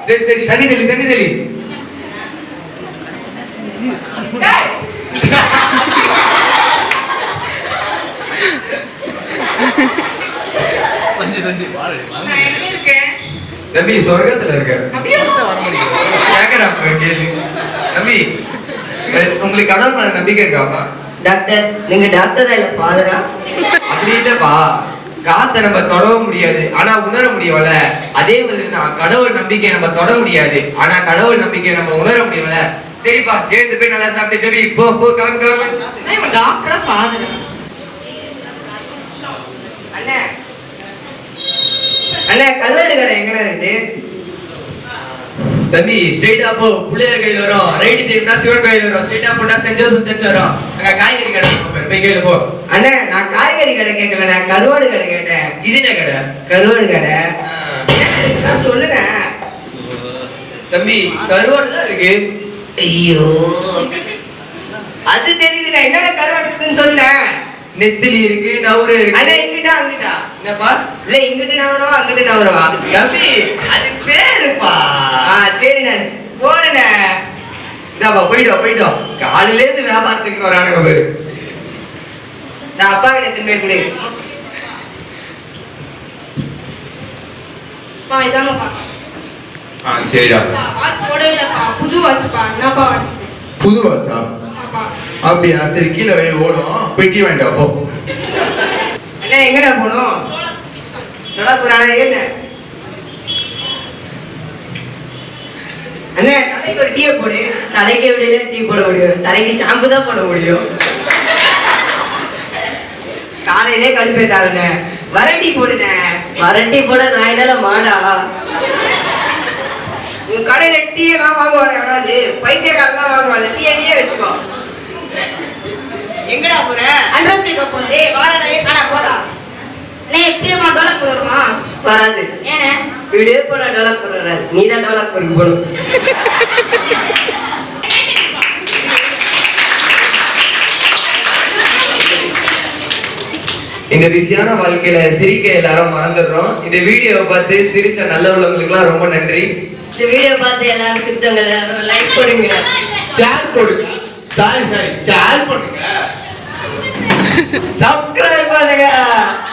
சரி சரி தண்ணி தெளி தண்ணி தெளி நான் எங்க இருக்கேன் தம்பி சொர்க்கத்துல இருக்க அப்படியே கேக்கடா ஒரு கேள்வி தம்பி அஹ், உங்களுக்கு கடவுள் மேல நம்பிக்கை இருக்காப்பா டாக்டர் நீங்க டாக்டரா இல்ல ஃபாதரா அப்படி இல்லப்பா காத்த நம்ம தொடவ முடியாது ஆனா உணர முடியும்ல அதே மாதிரி தான் கடவுள் நம்பிக்கை நம்ம தொட முடியாது ஆனா கடவுள் நம்பிக்கை நம்ம உணர முடியும்ல சரிப்பா எழுந்து போய் நல்லா சாப்பிட்டு ஜெபி போ போ கிளம்பு கிளம்பு நான் இவன் டாக்டரா ஃபாதர் அண்ணே அண்ணே கருவாடு கடை எங்கண்ணா இருக்குது தம்பி ஸ்ட்ரெயிட்டா போ பிள்ளையார் கையில் வரும் ரைட்டு திரும்பினா சிவன் கையில் வரும் ஸ்ட்ரெயிட்டா போனா செஞ்சு சர்ச் வரும் அங்க காய்கறி கடை இருக்கும் பாரு, போய் கையில போ அண்ணே நான் காய்கறி கடை கேட்கல நான் கருவாடு கடை கேட்டேன் இது என்ன கடை கருவாடு கடை ஆ. நான் சொல்லுங்க தம்பி கருவாடு தான் இருக்கு ஐயோ அது தெரியுது நான் என்னென்ன கருவாடு இருக்குன்னு சொன்னேன் நெத்திலி இருக்கு நவுரு அண்ணே இருக்கு இங்கிட்டா அங்கிட்டா என்னப்பா இல்ல இங்கிட்டு நவரவா அங்கிட்டு நவரவா தம்பி அது பேருப்பா ஆ சரிண்ணே போனண்ணே இதாப்பா போயிட்டு வா போயிட்டு வா காலையில இருந்து வியாபாரத்துக்கு வரானுங்க பேரு நான் அப்பா கிட்ட திரும்பி கொடு பா இதாங்கப்பா ஆ சரிடா வாட்ச் போடவே இல்லப்பா புது வாட்ச்ப்பா என்னப்பா வாட்ச் புது வாட்சா ஆமாப்பா அப்படியா சரி கீழே வை ஓடும் பெட்டி வாங்கிட்டு வா, போ அண்ணே எங்கடா போகணும் நல்லா போறானே ஏண்ணே அண்ணே தலைக்கு ஒரு டீயை போடு தலைக்கு எப்படியில டீ போட முடியும் தலைக்கு ஷாம்பு தான் போட முடியும் காலையிலே கடுப்பேத்தாதுண்ணே வரட்டி போடுண்ணே வரட்டி போட நான் என்னால மாடா உன் கடையில டீ எல்லாம் வாங்குவானே எவனாவது பைத்தியக்காரன் தான் வாங்குவாங்க டீ அங்கேயே வச்சுக்கோ எங்கடா போற அட்ரஸ் கேட்க போறேன் ஏய் வாடா ஏய் வாடா போடா அண்ணே எப்படி அம்மா டோலக் வருமா வராது ஏண்ணே வீடியோ போனா டெவலப் பண்ணுறாரு நீ தான் டெவலப் பண்ணி போகணும் இந்த பிஸியான வாழ்க்கையில சிரிக்க எல்லாரும் மறந்துடுறோம் இந்த வீடியோவை பார்த்து சிரிச்ச நல்ல உள்ளவங்களுக்குலாம் ரொம்ப நன்றி இந்த வீடியோ பார்த்து எல்லாரும் சிரிச்சவங்க எல்லாரும் லைக் பண்ணுங்க ஷேர் போடுங்க சாரி சாரி ஷேர் பண்ணுங்க சப்ஸ்கிரைப் பண்ணுங்க